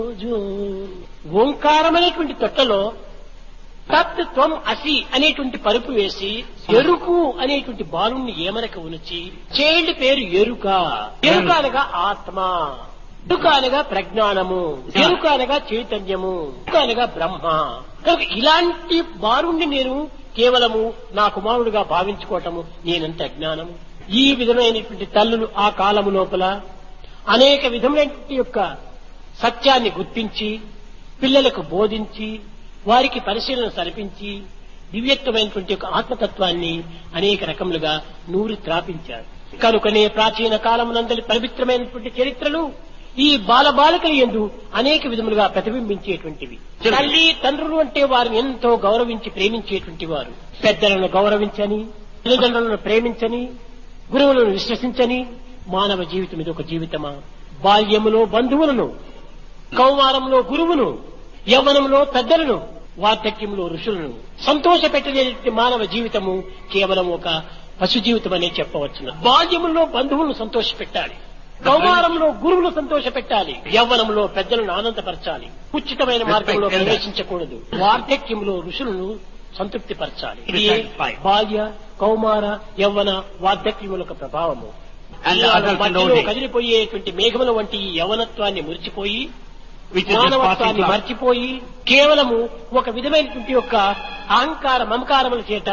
రోజు ఓంకారం అనేటువంటి తొట్టలో తత్ త్వం అసి అనేటువంటి పరుపు వేసి ఎరుకు అనేటువంటి బాలుణ్ణి ఏమనక ఉనిచి చైల్డ్ పేరు ఎరుక ఎరుక అనగా ఆత్మ ఎరుక అనగా ప్రజ్ఞానము ఎరుక అనగా చైతన్యము ఎరుక అనగా బ్రహ్మ కనుక ఇలాంటి బాలుణ్ణి నేను కేవలము నా కుమారుడుగా భావించుకోవటము నేనంత అజ్ఞానము ఈ విధమైనటువంటి తల్లులు ఆ కాలము లోపల అనేక విధములైనటువంటి యొక్క సత్యాన్ని గుర్తించి పిల్లలకు బోధించి వారికి పరిశీలన సరిపించి దివ్యత్వమైనటువంటి యొక్క ఆత్మతత్వాన్ని అనేక రకములుగా నూరి త్రాపించారు కనుకనే ప్రాచీన కాలమునందలి పవిత్రమైనటువంటి చరిత్రలు ఈ బాలబాలికల ఎందు అనేక విధములుగా ప్రతిబింబించేటువంటివి తల్లి తండ్రులు అంటే వారిని ఎంతో గౌరవించి ప్రేమించేటువంటి వారు పెద్దలను గౌరవించని తల్లిదండ్రులను ప్రేమించని గురువులను విశ్వసించని మానవ జీవితం ఇది ఒక జీవితమా బాల్యములో బంధువులను కౌమారంలో గురువును యవ్వనంలో పెద్దలను వార్ధక్యంలో ఋషులను సంతోష పెట్టలేని మానవ జీవితము కేవలం ఒక పశు జీవితం అనే చెప్పవచ్చును బాల్యములో బంధువులను సంతోష పెట్టాలి కౌమారంలో గురువులు సంతోష పెట్టాలి యవ్వనంలో పెద్దలను ఆనందపరచాలి ఉచితమైన మార్గంలో ప్రవేశించకూడదు వార్ధక్యంలో ఋషులను సంతృప్తి పరచాలి ఇది బాల్య కౌమార యవ్వన వార్ధక్యముల యొక్క ప్రభావము And the ఇవాళ adult and మధ్యలో old age. కదిలిపోయేటువంటి మేఘముల వంటి ఈ యవనత్వాన్ని మురిచిపోయి which is just passing మానవత్వాన్ని cloud. మర్చిపోయి కేవలము ఒక విధమైనటువంటి యొక్క అహంకార మమకారముల చేత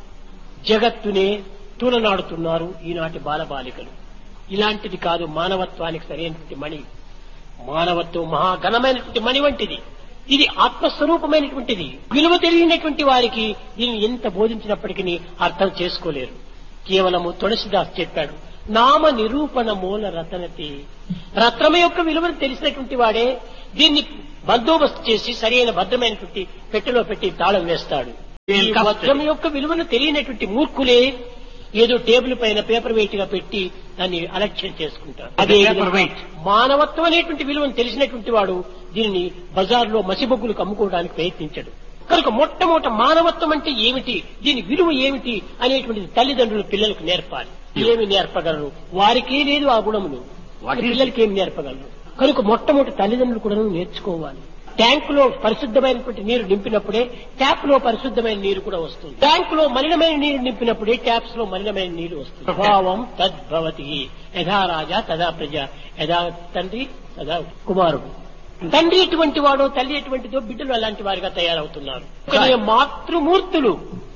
జగత్తునే తూలనాడుతున్నారు ఈనాటి బాలబాలికలు ఇలాంటిది కాదు మానవత్వానికి సరైనటువంటి మణి మానవత్వం మహాఘనమైనటువంటి మణి వంటిది ఇది ఆత్మస్వరూపమైనటువంటిది విలువ తెలియనటువంటి వారికి దీన్ని ఎంత బోధించినప్పటికీ అర్థం చేసుకోలేరు కేవలము తులసిదాస్ చెప్పాడు నామ నిరూపణ మూల రతనతి రత్నం యొక్క విలువను తెలిసినటువంటి వాడే దీన్ని బందోబస్తు చేసి సరైన భద్రమైనటువంటి పెట్టెలో పెట్టి తాళం వేస్తాడు ఈ వజ్రం యొక్క విలువను తెలియనటువంటి మూర్ఖులే ఏదో టేబుల్ పైన పేపర్ వెయిట్ గా పెట్టి దాన్ని అలక్ష్యం చేసుకుంటారు అదే Paper విధంగా weight. మానవత్వం అనేటువంటి విలువను తెలిసినటువంటి వాడు దీనిని బజార్లో మసిబొగ్గులకు అమ్ముకోవడానికి ప్రయత్నించడు కనుక మొట్టమొదట మానవత్వం అంటే ఏమిటి దీని విలువ ఏమిటి అనేటువంటిది తల్లిదండ్రులు పిల్లలకు నేర్పాలి ఏమి నేర్పగలరు వారికే లేదు ఆ గుణములు What is- పిల్లలకి ఏమి నేర్పగలరు కనుక మొట్టమొదటి తల్లిదండ్రులు కూడా నేర్చుకోవాలి ట్యాంక్ లో పరిశుద్ధమైనటువంటి నీరు నింపినప్పుడే ట్యాప్ లో పరిశుద్ధమైన నీరు కూడా వస్తుంది ట్యాంక్ లో మలినమైన నీరు నింపినప్పుడే ట్యాప్స్ లో మలినమైన నీరు వస్తుంది Okay. భావం తద్భవతి యథా రాజా తదా ప్రజ యథా తండ్రి తదా కుమారుడు తండ్రి ఎటువంటి వాడో తల్లి ఎటువంటిదో బిడ్డలు అలాంటి వారిగా తయారవుతున్నారు కానీ మాతృమూర్తులు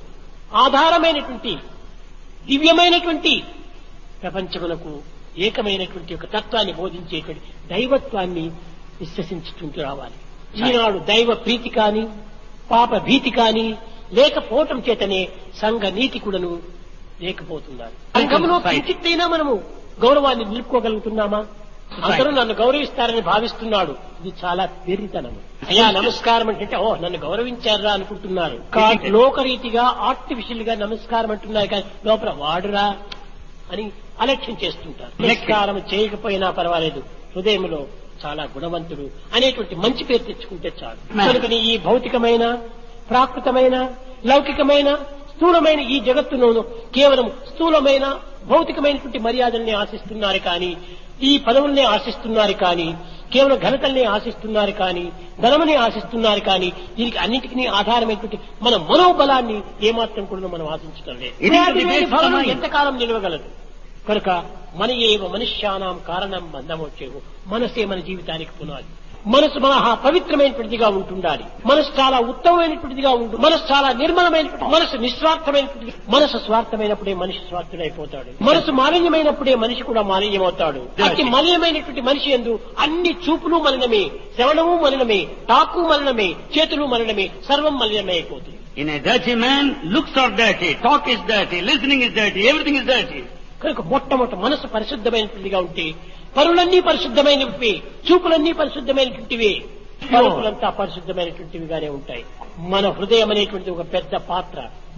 ఆధారమైనటువంటి దివ్యమైనటువంటి ప్రపంచమునకు ఏకమైనటువంటి ఒక తత్వాన్ని బోధించేటువంటి దైవత్వాన్ని విశ్వసించుకుంటూ రావాలి ఈనాడు దైవ ప్రీతి కాని పాప భీతి కాని లేకపోవటం చేతనే సంఘ నీతి కూడాను లేకపోతున్నారు సంఘంలో కించిత్తైనా మనము గౌరవాన్ని నిలుపుకోగలుగుతున్నామా అందరూ నన్ను గౌరవిస్తారని భావిస్తున్నాడు ఇది చాలా వెర్రితనం అయ్యా నమస్కారం అంటే ఓ నన్ను గౌరవించారా అనుకుంటున్నారు కా- లోకరీతిగా ఆర్టిఫిషియల్ గా నమస్కారం అంటున్నారు కానీ లోపల వాడురా అని అలక్ష్యం చేస్తుంటారు నమస్కారం చేయకపోయినా పర్వాలేదు హృదయంలో చాలా గుణవంతుడు అనేటువంటి మంచి పేరు తెచ్చుకుంటే చాలు కనుకని ఈ భౌతికమైన ప్రాకృతమైన లౌకికమైన స్థూలమైన ఈ జగత్తులోను కేవలం స్థూలమైన భౌతికమైనటువంటి మర్యాదల్ని ఆశిస్తున్నారు కానీ ఈ పదవుల్ని ఆశిస్తున్నారు కానీ కేవలం ఘనతల్ని ఆశిస్తున్నారు కానీ ధనముని ఆశిస్తున్నారు కానీ దీనికి అన్నిటికీ ఆధారమైనటువంటి మన మనోబలాన్ని ఏమాత్రం కూడా మనం ఆశించడం లేదు ఇది వేడి వేడి ఇది భవనం ఇది ఎంతకాలం నిలవగలదు కనుక మన ఏవ మనుష్యానాం కారణం బంధమొచ్చేవు మనసే మన జీవితానికి పునాది మనసు మహా పవిత్రమైనటువంటిదిగా ఉంటుండాలి మనసు చాలా ఉత్తమమైనటువంటిదిగా ఉంటుంది మనసు చాలా నిర్మలమైనటువంటి మనసు నిస్వార్థమైనటువంటి మనసు స్వార్థమైనప్పుడే మనిషి స్వార్థుడైపోతాడు మనసు మాలిన్యమైనప్పుడే మనిషి కూడా మాలిన్యమవుతాడు అతి మలినమైనటువంటి మనిషి ఎందు అన్ని చూపులు మలినమే శ్రవణము మలినమే తాకు మలినమే చేతులు మలినమే సర్వం మలినమే అయిపోతుంది In a dirty man, looks are dirty, talk is dirty, listening is dirty, everything is dirty. కనుక మొట్టమొదటి మనసు పరిశుద్ధమైనటువంటిదిగా ఉంటే పరులన్నీ పరిశుద్ధమైనవి చూపులన్నీ పరిశుద్ధమైనటువంటివి పరుపులంతా పరిశుద్ధమైనటువంటివిగానే ఉంటాయి మన హృదయం అనేటువంటిది ఒక పెద్ద పాత్ర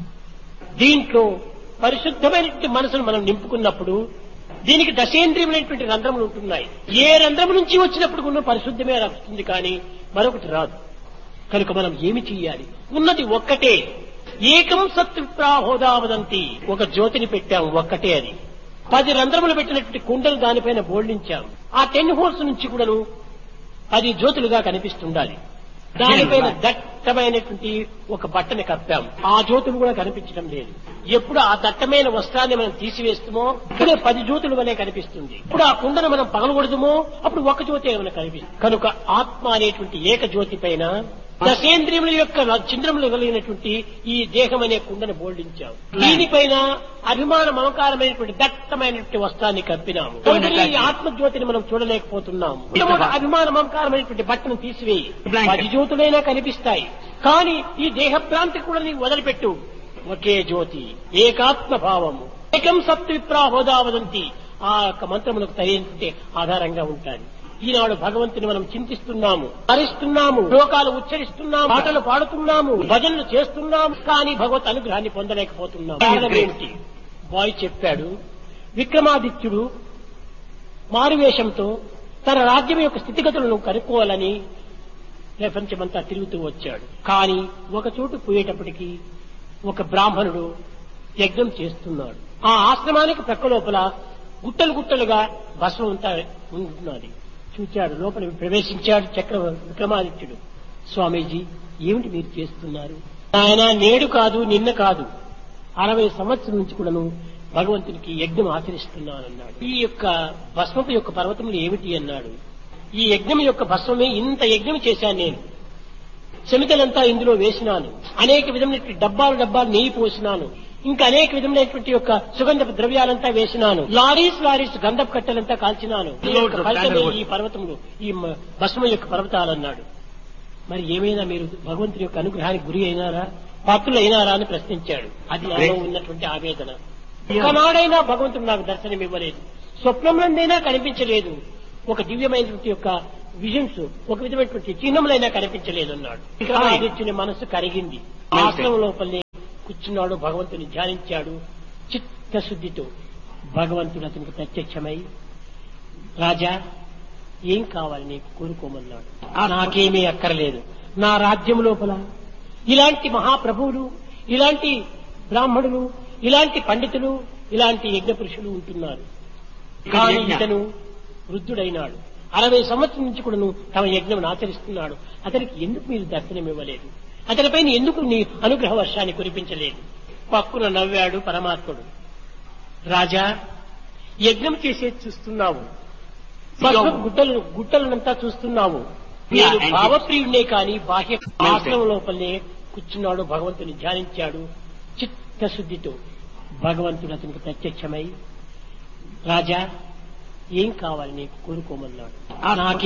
దీంట్లో పరిశుద్ధమైనటువంటి మనసును మనం నింపుకున్నప్పుడు దీనికి దశేంద్రియమైనటువంటి రంధ్రములు ఉంటున్నాయి ఏ రంధ్రం నుంచి వచ్చినప్పుడు కూడా పరిశుద్ధమే వస్తుంది కానీ మరొకటి రాదు కనుక మనం ఏమి చెయ్యాలి ఉన్నది ఒక్కటే ఏకం సత్విప్రాహోదావదంతి ఒక జ్యోతిని పెట్టాం ఒక్కటే అది పది రంధ్రములు పెట్టినటువంటి కుండలు దానిపైన బోల్డించాం ఆ టెన్ హోల్స్ నుంచి కూడాను పది జ్యోతులుగా కనిపిస్తుండాలి దానిపైన దట్టమైనటువంటి ఒక బట్టని కప్పాం ఆ జ్యోతులు కూడా కనిపించడం లేదు ఎప్పుడు ఆ దట్టమైన వస్త్రాన్ని మనం తీసివేస్తామో ఇప్పుడే పది జ్యోతుల వలె కనిపిస్తుంది ఇప్పుడు ఆ కుండను మనం పగలగొడదుమో అప్పుడు ఒక జ్యోతి ఏమైనా కనిపిస్తుంది కనుక ఆత్మ అనేటువంటి ఏక జ్యోతి పైన దశేంద్రియముల యొక్క చింద్రములు కలిగినటువంటి ఈ దేహం అనే కుండను బోల్డించాం దీనిపైన అభిమాన మమకారమైనటువంటి దట్టమైనటువంటి వస్త్రాన్ని కప్పినాము కనుక ఈ ఆత్మజ్యోతిని మనం చూడలేకపోతున్నాము మొట్టమొదట అభిమాన మమకారమైనటువంటి బట్టను తీసివేయి పది జ్యోతులైనా కనిపిస్తాయి కానీ ఈ దేహభ్రాంతి కూడా నీవు వదిలిపెట్టు ఒకే జ్యోతి ఏకాత్మ భావము ఏకం సప్త విప్రాహోదా వదంతి ఆ యొక్క మంత్రములకు తగినటువంటి ఆధారంగా ఉంటాయి ఈనాడు భగవంతుని మనం చింతిస్తున్నాము హరిస్తున్నాము శ్లోకాలు ఉచ్చరిస్తున్నాము పాటలు పాడుతున్నాము భజనలు చేస్తున్నాము కానీ భగవత్ అనుగ్రహాన్ని పొందలేకపోతున్నాము కారణం ఏమిటి బాయ్ చెప్పాడు విక్రమాదిత్యుడు మారువేషంతో తన రాజ్యం యొక్క స్థితిగతులను కనుక్కోవాలని ప్రపంచమంతా తిరుగుతూ వచ్చాడు కానీ ఒక చోటు పోయేటప్పటికి ఒక బ్రాహ్మణుడు యజ్ఞం చేస్తున్నాడు ఆ ఆశ్రమానికి ప్రక్క లోపల గుట్టలు గుట్టలుగా భస్మం అంతా ఉంటున్నది చూచాడు లోపల ప్రవేశించాడు చక్ర విక్రమాదిత్యుడు స్వామీజీ ఏమిటి మీరు చేస్తున్నారు ఆయన నేడు కాదు నిన్న కాదు అరవై సంవత్సరం నుంచి కూడాను భగవంతునికి యజ్ఞం ఆచరిస్తున్నానన్నాడు ఈ యొక్క భస్మపు యొక్క పర్వతములు ఏమిటి అన్నాడు ఈ యజ్ఞం యొక్క భస్మమే ఇంత యజ్ఞం చేశాను నేను శమికలంతా ఇందులో వేసినాను అనేక విధమైనటువంటి డబ్బాలు డబ్బాలు నెయ్యి పోసినాను ఇంకా అనేక విధమైనటువంటి యొక్క సుగంధపు ద్రవ్యాలంతా వేసినాను లారీస్ లారీస్ గంధపు కట్టెలంతా కాల్చినాను ఈ యొక్క ఫలితమే ఈ పర్వతములు ఈ మ- భస్మం యొక్క పర్వతాలన్నాడు మరి ఏమైనా మీరు భగవంతుని యొక్క అనుగ్రహానికి గురి అయినారా పాత్రులు అయినారా అని ప్రశ్నించాడు అది నాలో ఉన్నటువంటి ఆవేదన ఒకనాడైనా భగవంతుడు నాకు దర్శనం ఇవ్వలేదు స్వప్నంలోనైనా కనిపించలేదు ఒక దివ్యమైనటువంటి యొక్క విజన్స్ ఒక విధమైనటువంటి చిహ్నములైనా కనిపించలేదు అన్నాడు విక్రమాదిత్యుని మనస్సు కరిగింది ఆశ్రమం లోపలనే కూర్చున్నాడు భగవంతుని ధ్యానించాడు చిత్తశుద్ధితో భగవంతుడు అతనికి ప్రత్యక్షమై రాజా ఏం కావాలి నీకు కోరుకోమన్నాడు నాకేమీ అక్కర్లేదు నా రాజ్యం లోపల ఇలాంటి మహాప్రభువులు ఇలాంటి బ్రాహ్మణులు ఇలాంటి పండితులు ఇలాంటి యజ్ఞ పురుషులు ఉంటున్నారు కానీ ఇతను వృద్ధుడైనాడు అరవై సంవత్సరం నుంచి కూడాను తమ యజ్ఞం ఆచరిస్తున్నాడు అతనికి ఎందుకు మీరు దర్శనం ఇవ్వలేదు అతనిపైన ఎందుకు నీ అనుగ్రహ వర్షాన్ని కురిపించలేదు పక్కున నవ్వాడు పరమాత్ముడు రాజా యజ్ఞం చేసేది చూస్తున్నావు భస్మపు గుడ్డలు గుట్టలనంతా చూస్తున్నావు నేను Yeah, and- భావప్రియుడినే కాని బాహ్య ఆశ్రమం లోపలనే కూర్చున్నాడు భగవంతుని ధ్యానించాడు చిత్తశుద్ధితో భగవంతుడు అతనికి ప్రత్యక్షమై రాజా ఏం కావాలి నీకు కోరుకోమన్నాడు నాకే